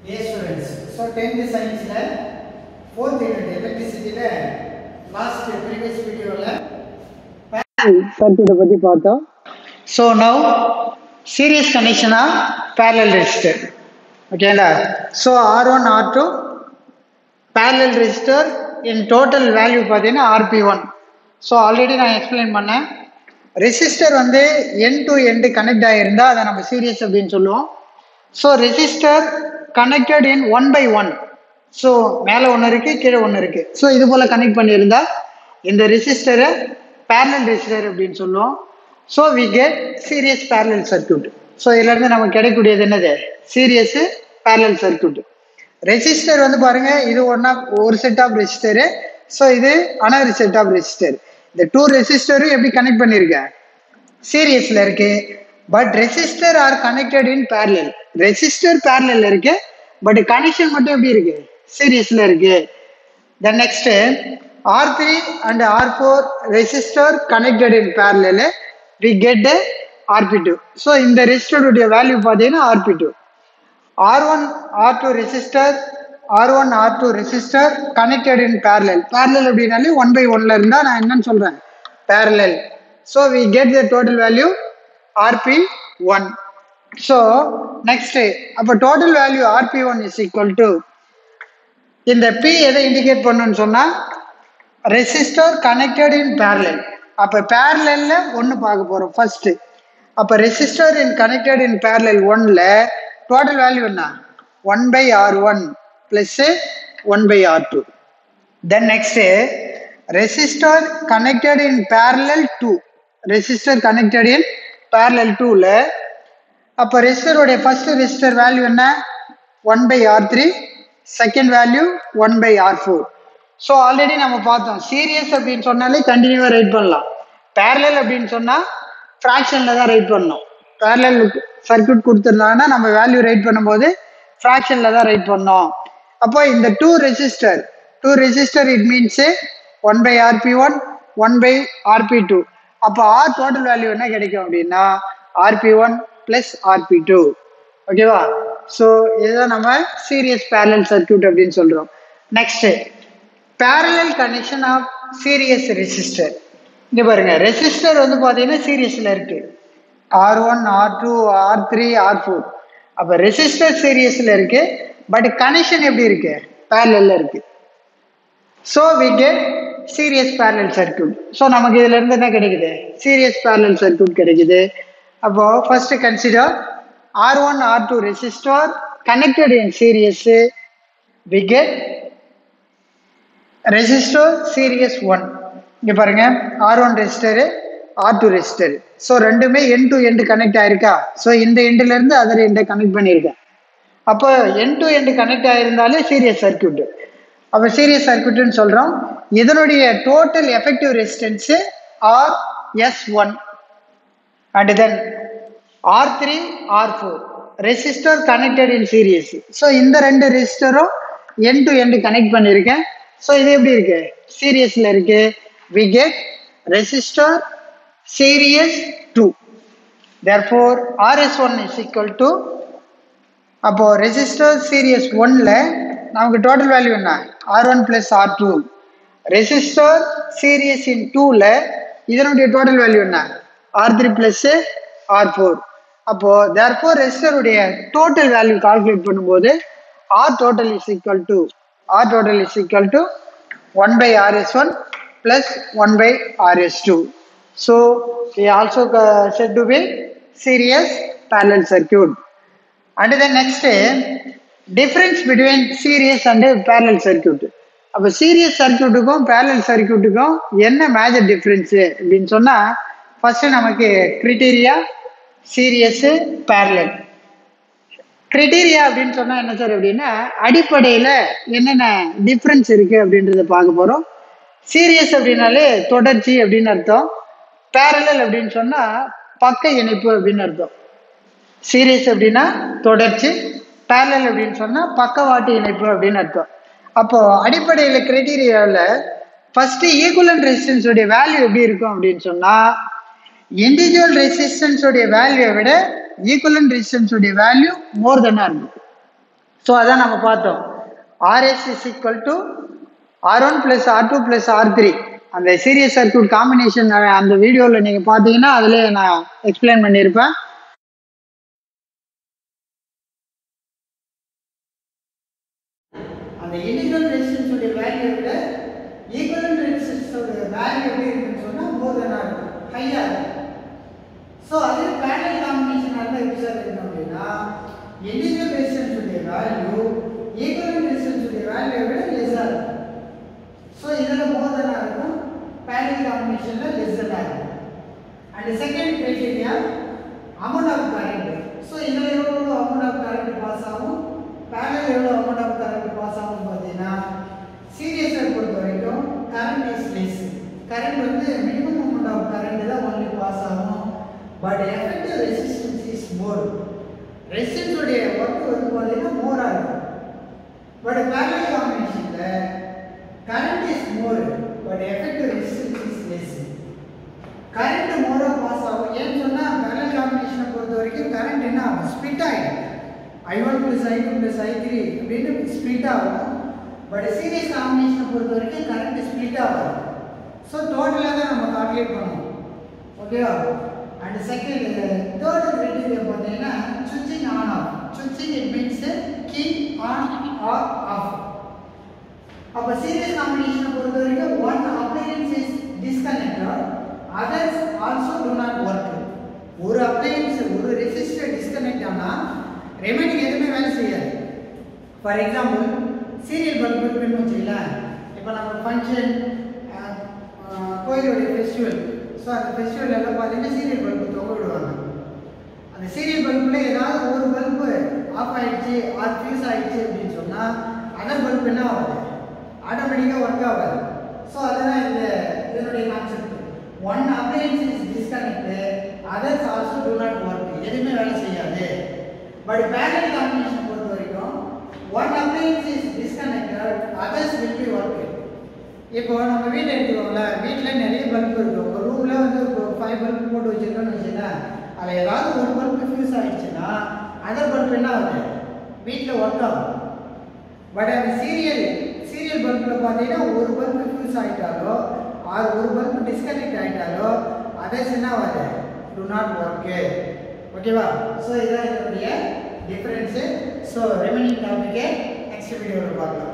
ஏ students so tenth சயின்ஸில் fourth unit எலக்ட்ரிசிட்டியில் last previous வீடியோவில் சர்க்யூட்டை பற்றி பார்த்தோம் so now series connection of parallel resistor ஓகேங்களா so R one R two parallel resistor in total value பார்த்தீங்கன்னா ஆர்பி ஒன் ஸோ ஆல்ரெடி நான் explain பண்ணேன் ரெசிஸ்டர் வந்து என் டு எண்டு கனெக்ட் ஆகியிருந்தா அதை நம்ம சீரியஸ் அப்படின்னு சொல்லுவோம் so resistor connected in one by one so மேலே ஒன்று இருக்குது கீழே ஒன்று இருக்குது ஸோ இது போல் கனெக்ட் பண்ணியிருந்தா இந்த ரெசிஸ்டரை பேரலல் ரெசிஸ்டர் அப்படின்னு சொல்லுவோம் so we get series parallel circuit so இதுலேருந்து நமக்கு கிடைக்கக்கூடியது என்னது சீரியஸ் பேரலல் சர்க்யூட் ரெசிஸ்டர் வந்து பாருங்க இது ஒன்னா ஒரு செட் ஆஃப் ரெசிஸ்டரு ஸோ இது அனதர் செட் ஆஃப் ரெசிஸ்டர் இந்த டூ ரெசிஸ்டரும் எப்படி கனெக்ட் பண்ணியிருக்கேன் சீரியஸ்ல இருக்கு but resistor are connected in parallel resistor parallel இருக்கு பட் கனெக்ஷன் மட்டும் எப்படி இருக்கு சீரியஸ்ல இருக்கு then next R three and R four resistor connected in parallel we get RP two so இந்த ரெசிஸ்டருடைய வேல்யூ பார்த்தீங்கன்னா RP two R one R two resistor R one R two resistor connected in parallel parallel அப்படின்னாலே one by ஒன்ல இருந்தா நான் என்னன்னு சொல்றேன் parallel so we get the total value RP one so next அப்போ total value RP one is equal to இந்த P எதை indicate பண்ணுன்னு சொன்னா ரெசிஸ்டர் கனெக்டட் இன் பேரலல் அப்போ பேரலல்ல ஒன்று பார்க்க போறோம் ஃபர்ஸ்ட் அப்போ resistor in connected in parallel ஒன்ல டோட்டல் வேல்யூ என்ன one by R one plus one by R two then next resistor connected in parallel two resistor connected in parallel டூல அப்போ ரெசிஸ்டருடைய ஃபர்ஸ்ட் ரெசிஸ்டர் வேல்யூ என்ன one by R three second value one by R four so already நம்ம பார்த்தோம் serious அப்படின்னு சொன்னாலே கண்டினியூவாக right பண்ணலாம் பேரலல் அப்படின்னு சொன்னால் ஃப்ராக்ஷனில் தான் ரைட் பண்ணணும் பேரலல் சர்க்யூட் கொடுத்துருந்தாங்கன்னா நம்ம வேல்யூ ரைட் பண்ணும்போது ஃப்ராக்ஷனில் தான் ரைட் பண்ணோம் அப்போ இந்த two resistor two resistor it means one by RP one one by RP two அப்போ ஆர் டோட்டல் வேல்யூ என்ன கிடைக்கும் அப்படின்னா RP one plus RP two ஓகேவா ஸோ இதுதான் நம்ம சீரியஸ் பேரலல் சர்க்யூட் அப்படின்னு சொல்றோம் next parallel connection of series resistor இங்க பாருங்க ரெசிஸ்டர் வந்து பாத்தீங்கன்னா சீரியஸ்ல இருக்கு R one R two R three R four அப்ப ரெசிஸ்டர் சீரியஸ்ல இருக்கு பட் கனெக்ஷன் எப்படி இருக்கு பேரலல்ல இருக்கு so we get series parallel circuit so நமக்கு இதுல இருந்து என்ன கிடைக்குது சீரியஸ் பேரலல் சர்க்யூட் கிடைக்குது அப்போ first consider R one R two resistor connected in series we get resistor series one இங்க பாருங்க R one resistor R two resistor so ரெண்டுமே என் டு எண்டு கனெக்ட் ஆயிருக்கா ஸோ இந்த எண்டுல இருந்து அதர் எண்டை கனெக்ட் பண்ணியிருக்கேன் அப்போ என் டு எண்டு கனெக்ட் ஆயிருந்தாலே சீரியஸ் சர்க்யூட் அப்போ சீரியஸ் சர்க்யூட்னு சொல்றோம் இதனுடைய total effective resistance R S one and then R three R four resistor connected in serious so இந்த ரெண்டு ரெசிஸ்டரும் என் டு எண்டு கனெக்ட் பண்ணியிருக்கேன் ஸோ இது எப்படி இருக்கு சீரியஸ்ல இருக்கு we get resistor series two therefore R S one is equal to அப்போ ரெசிஸ்டர் சீரியஸ் ஒன்ல நமக்கு டோட்டல் வேல்யூ என்ன R one plus R two resistor series in டூல இதனுடைய டோட்டல் வேல்யூ என்ன R three plus R four அப்போ தேர்ஃபோர் ரெசிஸ்டருடைய total value calculate பண்ணும்போது R total is equal to R total is equal to 1 by RS1 plus 1 by RS2. So, we also uh, said to be series parallel circuit. And the next, difference between series and parallel circuit. அப்போ series சர்க்கியூட்டுக்கும் parallel சர்க்கியூட்டுக்கும் என்ன major difference அப்படின்னு சொன்னால் first நமக்கு criteria serious parallel criteria அப்படின்னு சொன்னா என்ன சார் அப்படின்னா அடிப்படையில என்னென்ன டிஃப்ரென்ஸ் இருக்கு அப்படின்றத பார்க்க போறோம் சீரியஸ் அப்படின்னாலே தொடர்ச்சி அப்படின்னு அர்த்தம் பேரலல் அப்படின்னு சொன்னா பக்க இணைப்பு அப்படின்னு அர்த்தம் சீரியஸ் அப்படின்னா தொடர்ச்சி பேரலல் அப்படின்னு சொன்னா பக்கவாட்டு இணைப்பு அப்படின்னு அர்த்தம் அப்போ அடிப்படையில கிரைட்டீரியாவில் ஃபர்ஸ்ட் ஈக்குவலன் ரெசிஸ்டன்ஸ் உடைய வேல்யூ எப்படி இருக்கும் அப்படின்னு சொன்னா இண்டிவிஜுவல் ரெசிஸ்டன்ஸ் உடைய வேல்யூவை விட ஈக்குவலன் ரெசிஸ்டன்ஸ் உடைய வேல்யூ மோர் தென்னா இருக்கும் ஸோ அதான் நம்ம பார்த்தோம் R S is equal to R one plus R two plus R three அந்த சீரியஸ் சர்க்யூட் காம்பினேஷன் அந்த வீடியோவில் நீங்கள் பார்த்தீங்கன்னா அதிலே நான் எக்ஸ்பிளைன் பண்ணியிருப்பேன் அந்த இன்டிகிரல் ரெசிஸ்டன்ஸோட வேல்யூ விட ஈக்குவலன்ட் ரெசிஸ்டன்ஸோட வேல்யூ எப்படி இருக்குன்னு சொன்னால் மோர் தென் ஆர் ஹையாக இருக்கும் ஸோ அது பேனல் காம்பினேஷன் இருந்தால் எப்படி சார் இருக்கணும் அப்படின்னா இன்டிகிரல் ரெசிஸ்டன்ஸோட வேல்யூ ஈக்குவலன்ட் ரெசிஸ்டன்ஸோட வேல்யூ விட லெஸ்ஸாக இருக்கும் ஸோ இதில் மோர் தென் இருக்கும் பேனல் காம்பினேஷனில் லெஸ்ஸாக இருக்கும் and second criteria amount of current so இதில் எவ்வளோ அமௌண்ட் ஆஃப் கரண்ட் பாஸ் ஆகும் பேனல் எவ்வளோ அமௌண்ட் ஆஃப் கரண்ட் பாஸ் ஆகும் பார்த்தீங்கன்னா சீரியஸை பொறுத்த வரைக்கும் கரண்ட் இஸ் லெஸ் கரண்ட் வந்து மினிமம் அமௌண்ட் ஆஃப் கரண்ட் தான் ஒன்லி பாஸ் ஆகும் but effective resistance is more resistance உடைய ஒர்க் வந்து பார்த்தீங்கன்னா மோராக இருக்கும் பட் பேரல் காம்பினேஷனில் current is more but effective resistance is less current மோராக பாஸ் ஆகும் ஏன்னு சொன்னால் பேரல் காம்பினேஷனை பொறுத்த வரைக்கும் கரண்ட் என்ன ஆகும் ஸ்பிட் ஆகிடும் I one plus I two plus I three அப்படின்னு ஸ்பிட் ஆகும் பட் சீரியஸ் காம்பினேஷனை பொறுத்த வரைக்கும் கரண்ட் ஸ்பிட் ஆகும் ஸோ டோட்டலாக தான் நம்ம கால்குலேட் பண்ணுவோம் ஓகேவா அண்ட் செகண்ட் தேர்ட் கிரைட்டீரியா பார்த்தீங்கன்னா சுவிட்சிங் ஆன் ஆஃப் சுவிட்சிங் it means key on R of அப்போ சீரியஸ் காம்பினேஷனை பொறுத்த வரைக்கும் one appliance is disconnected others also to not work ஒரு அப்ளையன்ஸ் ஒரு ரெசிஸ்டர் டிஸ்கனெக்ட் ஆனால் ரெமைனிங் எதுவுமே வேலை செய்யாது ஃபார் எக்ஸாம்பிள் சீரியல் பல்ப் இருக்குன்னு வச்சுக்கலாம் இப்போ நம்ம ஃபங்க்ஷன் கோயிலுடைய ஃபெஸ்டிவல் ஸோ அந்த ஃபெஸ்டிவல் எல்லாம் பார்த்தீங்கன்னா சீரியல் பல்பு தொங்க விடுவாங்க அந்த சீரியல் பல்பில் ஏதாவது ஒரு பல்பு ஆஃப் ஆயிடுச்சு ஆர் ஃபியூஸ் ஆயிடுச்சு அப்படின்னு சொன்னால் அதர் பல்ப் என்ன ஆகுது ஆட்டோமேட்டிக்காக ஒர்க் ஆகாது ஸோ அதுதான் இந்த இதனுடைய concept one appliance is disconnect others also do not work எதுவுமே வேலை செய்யாது பட் பேரல் காம்பினேஷன் பொறுத்த வரைக்கும் one appliance is disconnected others will be work இப்போ நம்ம வீட்டில் எடுத்துக்கோங்கள வீட்டில் நிறைய பல்ப் இருக்கும் ஒரு ரூமில் வந்து ஒரு ஃபைவ் பல்ப் போட்டு வச்சுருக்கோம்னு வச்சுக்கோங்க அதில் ஏதாவது ஒரு பல்ப் ஃபியூஸ் ஆயிடுச்சுன்னா அதர் பல்ப் என்ன ஆகுது வீட்டில் ஒர்க் ஆகும் பட் அந்த சீரியல் சீரியல் பல்பில் பார்த்தீங்கன்னா ஒரு பல்ப் ஃபியூஸ் ஆகிட்டாலோ ஆர் ஒரு பல்ப் டிஸ்கனெக்ட் ஆகிட்டாலோ அதர்ஸ் என்ன ஆகாது டு நாட் ஒர்க்கு ஓகேவா ஸோ இதான் இதனுடைய டிஃப்ரென்ஸு ஸோ ரெமைனிங் டாப்பிக்கை நெக்ஸ்ட் வீடியோவில் பார்க்கலாம்